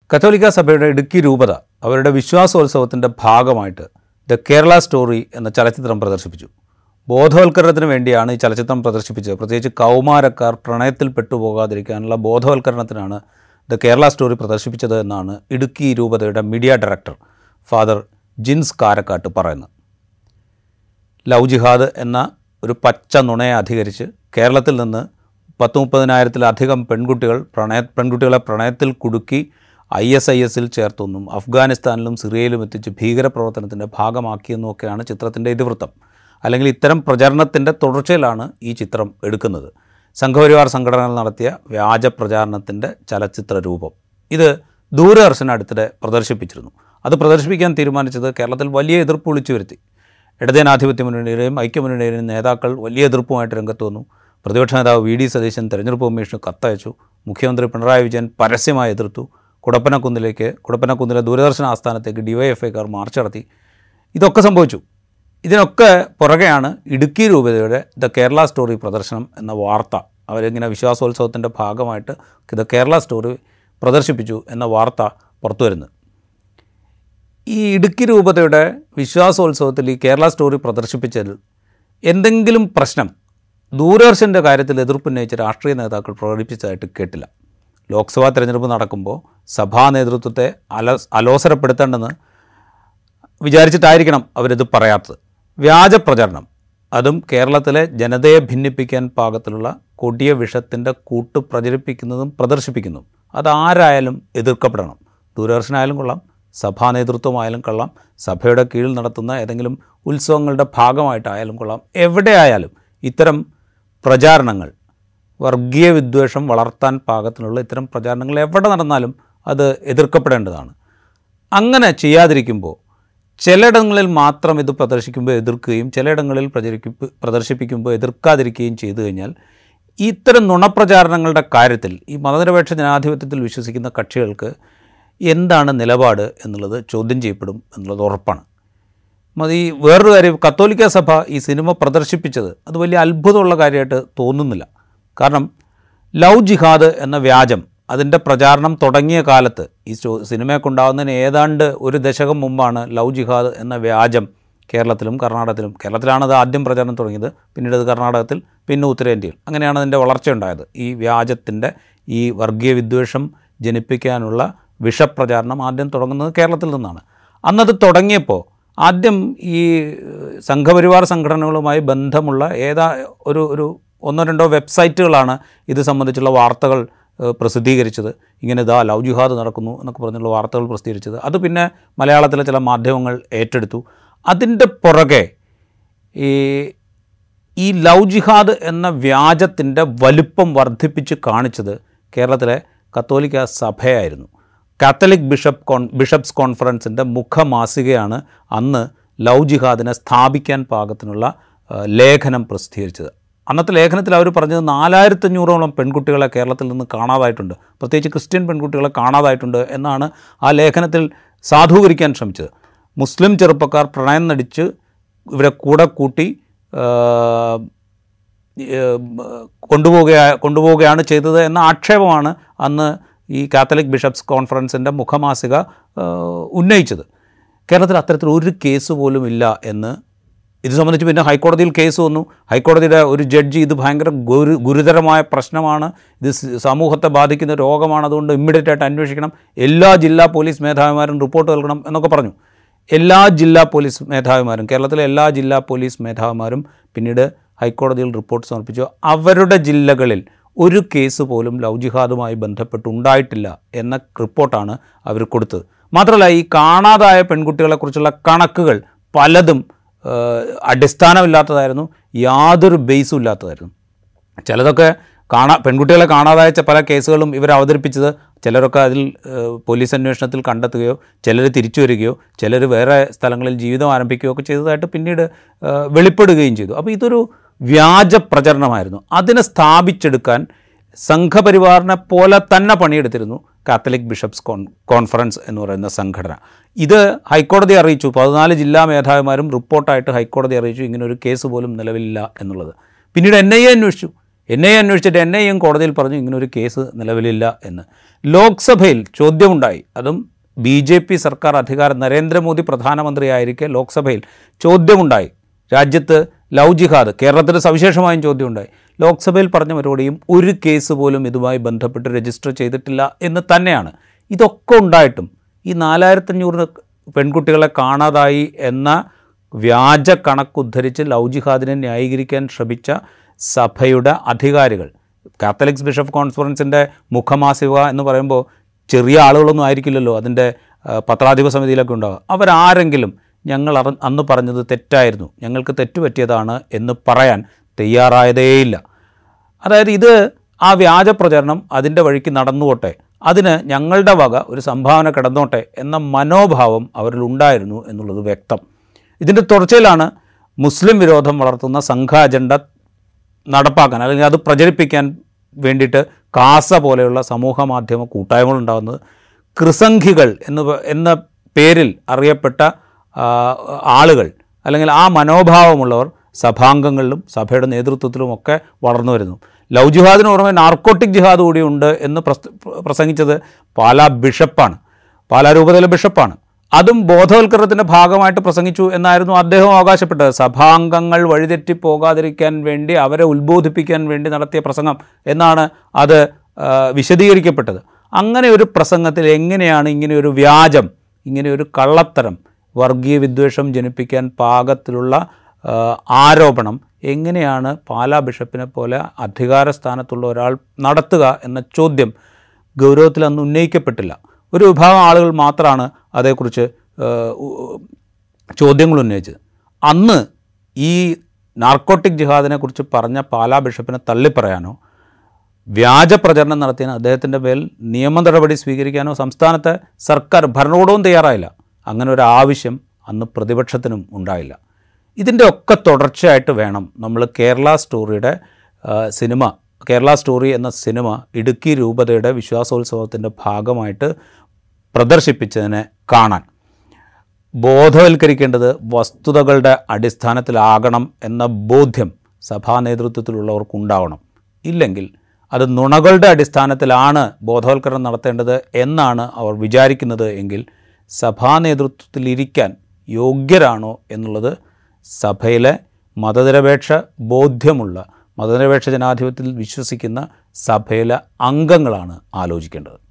കത്തോലിക്ക സഭയുടെ ഇടുക്കി രൂപത അവരുടെ വിശ്വാസോത്സവത്തിൻ്റെ ഭാഗമായിട്ട് ദ കേരള സ്റ്റോറി എന്ന ചലച്ചിത്രം പ്രദർശിപ്പിച്ചു ബോധവൽക്കരണത്തിന് വേണ്ടിയാണ് ഈ ചലച്ചിത്രം പ്രദർശിപ്പിച്ചത് പ്രത്യേകിച്ച് കൗമാരക്കാർ പ്രണയത്തിൽ പെട്ടുപോകാതിരിക്കാനുള്ള ബോധവൽക്കരണത്തിനാണ് ദ കേരള സ്റ്റോറി പ്രദർശിപ്പിച്ചത് എന്നാണ് ഇടുക്കി രൂപതയുടെ media director father Jins Karakkattu പറയുന്നത് ലവ് ജിഹാദ് എന്ന ഒരു പച്ച നുണയെ അധികരിച്ച് കേരളത്തിൽ നിന്ന് പത്ത് മുപ്പതിനായിരത്തിലധികം പെൺകുട്ടികൾ പ്രണയ പെൺകുട്ടികളെ പ്രണയത്തിൽ കുടുക്കി ഐ എസ് ഐ എസിൽ ചേർത്തെന്നും അഫ്ഗാനിസ്ഥാനിലും സിറിയയിലും എത്തിച്ച് ഭീകരപ്രവർത്തനത്തിൻ്റെ ഭാഗമാക്കിയെന്നുമൊക്കെയാണ് ചിത്രത്തിൻ്റെ ഇതിവൃത്തം അല്ലെങ്കിൽ ഇത്തരം പ്രചരണത്തിൻ്റെ തുടർച്ചയിലാണ് ഈ ചിത്രം എടുക്കുന്നത് സംഘപരിവാർ സംഘടനകൾ നടത്തിയ വ്യാജ പ്രചാരണത്തിൻ്റെ ചലച്ചിത്ര രൂപം ഇത് ദൂരദർശൻ അടുത്തിടെ പ്രദർശിപ്പിച്ചിരുന്നു അത് പ്രദർശിപ്പിക്കാൻ തീരുമാനിച്ചത് കേരളത്തിൽ വലിയ എതിർപ്പ് വിളിച്ചു വരുത്തി ഇടതേനാധിപത്യ മുന്നണിയുടെയും ഐക്യമുന്നണിയുടെയും നേതാക്കൾ വലിയ എതിർപ്പുമായിട്ട് രംഗത്ത് വന്നു പ്രതിപക്ഷ നേതാവ് വി ഡി സതീശൻ തെരഞ്ഞെടുപ്പ് കമ്മീഷന് കത്തയച്ചു മുഖ്യമന്ത്രി പിണറായി വിജയൻ പരസ്യമായി എതിർത്തു കുടപ്പനക്കുന്നിലേക്ക് കുടപ്പനക്കുന്നിലെ ദൂരദർശന ആസ്ഥാനത്തേക്ക് ഡിവൈഎഫ്ഐക്കാർ മാർച്ച് നടത്തി ഇതൊക്കെ സംഭവിച്ചു ഇതിനൊക്കെ പുറകെയാണ് ഇടുക്കി രൂപതയുടെ ദ കേരള സ്റ്റോറി പ്രദർശനം എന്ന വാർത്ത അവരിങ്ങനെ വിശ്വാസോത്സവത്തിൻ്റെ ഭാഗമായിട്ട് ദ കേരള സ്റ്റോറി പ്രദർശിപ്പിച്ചു എന്ന വാർത്ത പുറത്തു വരുന്നത് ഈ ഇടുക്കി രൂപതയുടെ വിശ്വാസോത്സവത്തിൽ ഈ കേരള സ്റ്റോറി പ്രദർശിപ്പിച്ചതിൽ എന്തെങ്കിലും പ്രശ്നം ദൂരദർശൻ്റെ കാര്യത്തിൽ എതിർപ്പുന്നയിച്ച രാഷ്ട്രീയ നേതാക്കൾ പ്രകടിപ്പിച്ചതായിട്ട് കേട്ടില്ല ലോക്സഭാ തെരഞ്ഞെടുപ്പ് നടക്കുമ്പോൾ സഭാ നേതൃത്വത്തെ അല അലോസരപ്പെടുത്തേണ്ടെന്ന് വിചാരിച്ചിട്ടായിരിക്കണം അവരിത് പറയാത്തത് വ്യാജ പ്രചരണം അതും കേരളത്തിലെ ജനതയെ ഭിന്നിപ്പിക്കാൻ പാകത്തിലുള്ള കൊടിയ വിഷത്തിൻ്റെ കൂട്ട് പ്രചരിപ്പിക്കുന്നതും പ്രദർശിപ്പിക്കുന്നതും അതാരായാലും എതിർക്കപ്പെടണം ദൂരദർശനായാലും കൊള്ളാം സഭാ നേതൃത്വമായാലും കൊള്ളാം സഭയുടെ കീഴിൽ നടത്തുന്ന ഏതെങ്കിലും ഉത്സവങ്ങളുടെ ഭാഗമായിട്ടായാലും കൊള്ളാം എവിടെയായാലും ഇത്തരം പ്രചാരണങ്ങൾ വർഗീയ വിദ്വേഷം വളർത്താൻ പാകത്തിനുള്ള ഇത്തരം പ്രചാരണങ്ങൾ എവിടെ നടന്നാലും അത് എതിർക്കപ്പെടേണ്ടതാണ് അങ്ങനെ ചെയ്യാതിരിക്കുമ്പോൾ ചിലയിടങ്ങളിൽ മാത്രം ഇത് പ്രദർശിക്കുമ്പോൾ എതിർക്കുകയും ചിലയിടങ്ങളിൽ പ്രചരിപ്പിപ്പ് പ്രദർശിപ്പിക്കുമ്പോൾ എതിർക്കാതിരിക്കുകയും ചെയ്തു കഴിഞ്ഞാൽ ഇത്തരം നുണപ്രചാരണങ്ങളുടെ കാര്യത്തിൽ ഈ മതനിരപേക്ഷ ജനാധിപത്യത്തിൽ വിശ്വസിക്കുന്ന കക്ഷികൾക്ക് എന്താണ് നിലപാട് എന്നുള്ളത് ചോദ്യം ചെയ്യപ്പെടും എന്നുള്ളത് ഉറപ്പാണ് മതി ഈ വേറൊരു കാര്യം കത്തോലിക്ക സഭ ഈ സിനിമ പ്രദർശിപ്പിച്ചത് അത് വലിയ അത്ഭുതമുള്ള കാര്യമായിട്ട് തോന്നുന്നില്ല കാരണം ലവ് ജിഹാദ് എന്ന വ്യാജം അതിൻ്റെ പ്രചാരണം തുടങ്ങിയ കാലത്ത് ഈ സ്റ്റോ- സിനിമയൊക്കെ ഉണ്ടാകുന്നതിന് ഏതാണ്ട് ഒരു ദശകം മുമ്പാണ് ലവ് ജിഹാദ് എന്ന വ്യാജം കേരളത്തിലും കർണാടകത്തിലും കേരളത്തിലാണ് അത് ആദ്യം പ്രചാരണം തുടങ്ങിയത് പിന്നീട് അത് കർണാടകത്തിൽ പിന്നെ ഉത്തരേന്ത്യയിൽ അങ്ങനെയാണ് അതിൻ്റെ വളർച്ച ഉണ്ടായത് ഈ വ്യാജത്തിൻ്റെ ഈ വർഗീയ വിദ്വേഷം ജനിപ്പിക്കാനുള്ള വിഷപ്രചാരണം ആദ്യം തുടങ്ങുന്നത് കേരളത്തിൽ നിന്നാണ് അന്നത് തുടങ്ങിയപ്പോൾ ആദ്യം ഈ സംഘപരിവാർ സംഘടനകളുമായി ബന്ധമുള്ള ഏതാ ഒരു ഒരു ഒന്നോ രണ്ടോ വെബ്സൈറ്റുകളാണ് ഇത് സംബന്ധിച്ചുള്ള വാർത്തകൾ ഏഹ്, പ്രസിദ്ധീകരിച്ചത് ഇങ്ങനെ ഇതാ ലവ് ജിഹാദ് നടക്കുന്നു എന്നൊക്കെ പറഞ്ഞുള്ള വാർത്തകൾ പ്രസിദ്ധീകരിച്ചത് അത് പിന്നെ മലയാളത്തിലെ ചില മാധ്യമങ്ങൾ ഏറ്റെടുത്തു അതിൻ്റെ പുറകെ ഈ ഈ ലവ് ജിഹാദ് എന്ന വ്യാജത്തിൻ്റെ വലുപ്പം വർദ്ധിപ്പിച്ച് കാണിച്ചത് കേരളത്തിലെ കത്തോലിക്ക സഭയായിരുന്നു കാത്തലിക് ബിഷപ്പ് കോൺ ബിഷപ്സ് കോൺഫറൻസിൻ്റെ മുഖമാസികയാണ് അന്ന് ലവ് ജിഹാദിനെ സ്ഥാപിക്കാൻ പാകത്തിനുള്ള ആ, ലേഖനം പ്രസിദ്ധീകരിച്ചത് അന്നത്തെ ലേഖനത്തിൽ അവർ പറഞ്ഞത് നാലായിരത്തഞ്ഞൂറോളം പെൺകുട്ടികളെ കേരളത്തിൽ നിന്ന് കാണാതായിട്ടുണ്ട് പ്രത്യേകിച്ച് ക്രിസ്ത്യൻ പെൺകുട്ടികളെ കാണാതായിട്ടുണ്ട് എന്നാണ് ആ ലേഖനത്തിൽ സാധൂകരിക്കാൻ ശ്രമിച്ചത് മുസ്ലിം ചെറുപ്പക്കാർ പ്രണയം നടിച്ച് ഇവരെ കൂടെ കൂട്ടി ആ, ഏഹ്, കൊണ്ടുപോവുക കൊണ്ടുപോവുകയാണ് ചെയ്തത് എന്ന ആക്ഷേപമാണ് അന്ന് ഈ കാത്തലിക് ബിഷപ്സ് കോൺഫറൻസിൻ്റെ മുഖമാസിക ഏഹ്, ഉന്നയിച്ചത് കേരളത്തിൽ അത്തരത്തിൽ ഒരു കേസ് പോലും ഇല്ല എന്ന് ഇത് സംബന്ധിച്ച് പിന്നെ ഹൈക്കോടതിയിൽ കേസ് വന്നു ഹൈക്കോടതിയുടെ ഒരു ജഡ്ജി ഇത് ഭയങ്കര ഗുരു ഗുരുതരമായ പ്രശ്നമാണ് ഇത് സ് സമൂഹത്തെ ബാധിക്കുന്ന രോഗമാണ് അതുകൊണ്ട് ഇമ്മീഡിയറ്റ് ആയിട്ട് അന്വേഷിക്കണം എല്ലാ ജില്ലാ പോലീസ് മേധാവിമാരും റിപ്പോർട്ട് നൽകണം എന്നൊക്കെ പറഞ്ഞു എല്ലാ ജില്ലാ പോലീസ് മേധാവിമാരും കേരളത്തിലെ എല്ലാ ജില്ലാ പോലീസ് മേധാവിമാരും പിന്നീട് ഹൈക്കോടതിയിൽ റിപ്പോർട്ട് സമർപ്പിച്ചു അവരുടെ ജില്ലകളിൽ ഒരു കേസ് പോലും ലവ് ജിഹാദുമായി ബന്ധപ്പെട്ടുണ്ടായിട്ടില്ല എന്ന റിപ്പോർട്ടാണ് അവർ കൊടുത്തത് മാത്രമല്ല ഈ കാണാതായ പെൺകുട്ടികളെക്കുറിച്ചുള്ള കണക്കുകൾ പലതും ഏഹ്, അടിസ്ഥാനമില്ലാത്തതായിരുന്നു യാതൊരു ബേസും ഇല്ലാത്തതായിരുന്നു ചിലതൊക്കെ കാണാ പെൺകുട്ടികളെ കാണാതായ ച- പല കേസുകളും ഇവർ അവതരിപ്പിച്ചത് ചിലരൊക്കെ അതിൽ ഏഹ്, പോലീസ് അന്വേഷണത്തിൽ കണ്ടെത്തുകയോ ചിലർ തിരിച്ചു വരികയോ ചിലർ വേറെ സ്ഥലങ്ങളിൽ ജീവിതം ആരംഭിക്കുകയോ ഒക്കെ ചെയ്തതായിട്ട് പിന്നീട് ഏഹ്, വെളിപ്പെടുകയും ചെയ്തു അപ്പോൾ ഇതൊരു വ്യാജ പ്രചരണമായിരുന്നു അതിനെ സ്ഥാപിച്ചെടുക്കാൻ സംഘപരിവാറിനെ പോലെ തന്നെ പണിയെടുത്തിരുന്നു കാത്തലിക് ബിഷപ്സ് കോൺ കോൺഫറൻസ് എന്ന് പറയുന്ന സംഘടന ഇത് ഹൈക്കോടതി അറിയിച്ചു പതിനാല് ജില്ലാ മേധാവിമാരും റിപ്പോർട്ടായിട്ട് ഹൈക്കോടതി അറിയിച്ചു ഇങ്ങനെ ഒരു കേസ് പോലും നിലവിലില്ല എന്നുള്ളത് പിന്നീട് എൻ ഐ എ അന്വേഷിച്ചു എൻ ഐ അന്വേഷിച്ചിട്ട് എൻ ഐയും കോടതിയിൽ പറഞ്ഞു ഇങ്ങനെ ഒരു കേസ് നിലവിലില്ല എന്ന് ലോക്സഭയിൽ ചോദ്യമുണ്ടായി അതും ബി ജെ പി സർക്കാർ അധികാരം നരേന്ദ്രമോദി പ്രധാനമന്ത്രിയായിരിക്കെ ലോക്സഭയിൽ ചോദ്യമുണ്ടായി രാജ്യത്ത് ലവ് ജിഹാദ് കേരളത്തിൽ സവിശേഷമായും ചോദ്യമുണ്ടായി ലോക്സഭയിൽ പറഞ്ഞ മറുപടിയും ഒരു കേസ് പോലും ഇതുമായി ബന്ധപ്പെട്ട് രജിസ്റ്റർ ചെയ്തിട്ടില്ല എന്ന് തന്നെയാണ് ഇതൊക്കെ ഉണ്ടായിട്ടും ഈ നാലായിരത്തഞ്ഞൂറ് പെൺകുട്ടികളെ കാണാതായി എന്ന വ്യാജ കണക്കുദ്ധരിച്ച് ലവ് ജിഹാദിനെ ന്യായീകരിക്കാൻ ശ്രമിച്ച സഭയുടെ അധികാരികൾ കാത്തലിക്സ് ബിഷപ്പ് കോൺഫറൻസിൻ്റെ മുഖമാസിക എന്ന് പറയുമ്പോൾ ചെറിയ ആളുകളൊന്നും ആയിരിക്കില്ലല്ലോ അതിൻ്റെ ആ, പത്രാധിപ സമിതിയിലൊക്കെ ഉണ്ടാവുക അവരാരെങ്കിലും ഞങ്ങൾ അറ അന്ന് പറഞ്ഞത് തെറ്റായിരുന്നു ഞങ്ങൾക്ക് തെറ്റുപറ്റിയതാണ് എന്ന് പറയാൻ തയ്യാറായതേയില്ല അതായത് ഇത് ആ വ്യാജ പ്രചരണം അതിൻ്റെ വഴിക്ക് നടന്നുകൊട്ടെ അതിന് ഞങ്ങളുടെ വക ഒരു സംഭാവന കിടന്നോട്ടെ എന്ന മനോഭാവം അവരിൽ ഉണ്ടായിരുന്നു എന്നുള്ളത് വ്യക്തം ഇതിൻ്റെ തുടർച്ചയിലാണ് മുസ്ലിം വിരോധം വളർത്തുന്ന സംഘ അജണ്ട നടപ്പാക്കാൻ അല്ലെങ്കിൽ അത് പ്രചരിപ്പിക്കാൻ വേണ്ടിയിട്ട് കാസ പോലെയുള്ള സമൂഹ മാധ്യമ കൂട്ടായ്മകൾ ഉണ്ടാകുന്നത് കൃസംഖികൾ എന്ന് പ- എന്ന പേരിൽ അറിയപ്പെട്ട ആ, ആളുകൾ അല്ലെങ്കിൽ ആ മനോഭാവമുള്ളവർ സഭാംഗങ്ങളിലും സഭയുടെ നേതൃത്വത്തിലുമൊക്കെ വളർന്നു വരുന്നു ലവ് ജിഹാദിന് പുറമെ നാർക്കോട്ടിക് ജിഹാദ് കൂടിയുണ്ട് എന്ന് പ്രസ്- പ്രസംഗിച്ചത് പാലാ ബിഷപ്പാണ് പാലാ രൂപതയിലെ ബിഷപ്പാണ് അതും ബോധവൽക്കരണത്തിൻ്റെ ഭാഗമായിട്ട് പ്രസംഗിച്ചു എന്നായിരുന്നു അദ്ദേഹം അവകാശപ്പെട്ടത് സഭാംഗങ്ങൾ വഴിതെറ്റി പോകാതിരിക്കാൻ വേണ്ടി അവരെ ഉത്ബോധിപ്പിക്കാൻ വേണ്ടി നടത്തിയ പ്രസംഗം എന്നാണ് അത് ആ, വിശദീകരിക്കപ്പെട്ടത് അങ്ങനെ ഒരു പ്രസംഗത്തിൽ എങ്ങനെയാണ് ഇങ്ങനെ ഒരു വ്യാജം ഇങ്ങനെ ഒരു കള്ളത്തരം വർഗീയ വിദ്വേഷം ജനിപ്പിക്കാൻ പാകത്തിലുള്ള ആ, ആരോപണം എങ്ങനെയാണ് പാലാ ബിഷപ്പിനെ പോലെ അധികാര സ്ഥാനത്തുള്ള ഒരാൾ നടത്തുക എന്ന ചോദ്യം ഗൗരവത്തിൽ അന്ന് ഉന്നയിക്കപ്പെട്ടില്ല ഒരു വിഭാഗം ആളുകൾ മാത്രമാണ് അതേക്കുറിച്ച് ആ, ഉ- ചോദ്യങ്ങൾ ഉന്നയിച്ചത് അന്ന് ഈ നാർക്കോട്ടിക് ജിഹാദിനെ കുറിച്ച് പറഞ്ഞ പാലാ ബിഷപ്പിനെ തള്ളിപ്പറയാനോ വ്യാജ പ്രചരണം നടത്തിയ അദ്ദേഹത്തിൻ്റെ മേൽ നിയമ നടപടി സ്വീകരിക്കാനോ സംസ്ഥാനത്തെ സർക്കാർ ഭരണകൂടവും തയ്യാറായില്ല അങ്ങനെ ഒരു ആവശ്യം അന്ന് പ്രതിപക്ഷത്തിനും ഉണ്ടായില്ല ഇതിൻ്റെ ഒക്കെ തുടർച്ചയായിട്ട് വേണം നമ്മൾ കേരള സ്റ്റോറിയുടെ ആ, സിനിമ കേരള സ്റ്റോറി എന്ന സിനിമ ഇടുക്കി രൂപതയുടെ വിശ്വാസോത്സവത്തിൻ്റെ ഭാഗമായിട്ട് പ്രദർശിപ്പിച്ചതിനെ കാണാൻ ബോധവൽക്കരിക്കേണ്ടത് വസ്തുതകളുടെ അടിസ്ഥാനത്തിലാകണം എന്ന ബോധ്യം സഭാ നേതൃത്വത്തിലുള്ളവർക്കുണ്ടാവണം ഇല്ലെങ്കിൽ അത് നുണകളുടെ അടിസ്ഥാനത്തിലാണ് ബോധവൽക്കരണം നടത്തേണ്ടത് എന്നാണ് അവർ വിചാരിക്കുന്നത് എങ്കിൽ സഭാ നേതൃത്വത്തിലിരിക്കാൻ യോഗ്യരാണോ എന്നുള്ളത് സഭയിലെ മതനിരപേക്ഷ ബോധ്യമുള്ള മതനിരപേക്ഷ ജനാധിപത്യത്തിൽ വിശ്വസിക്കുന്ന സഭയിലെ അംഗങ്ങളാണ് ആലോചിക്കേണ്ടത്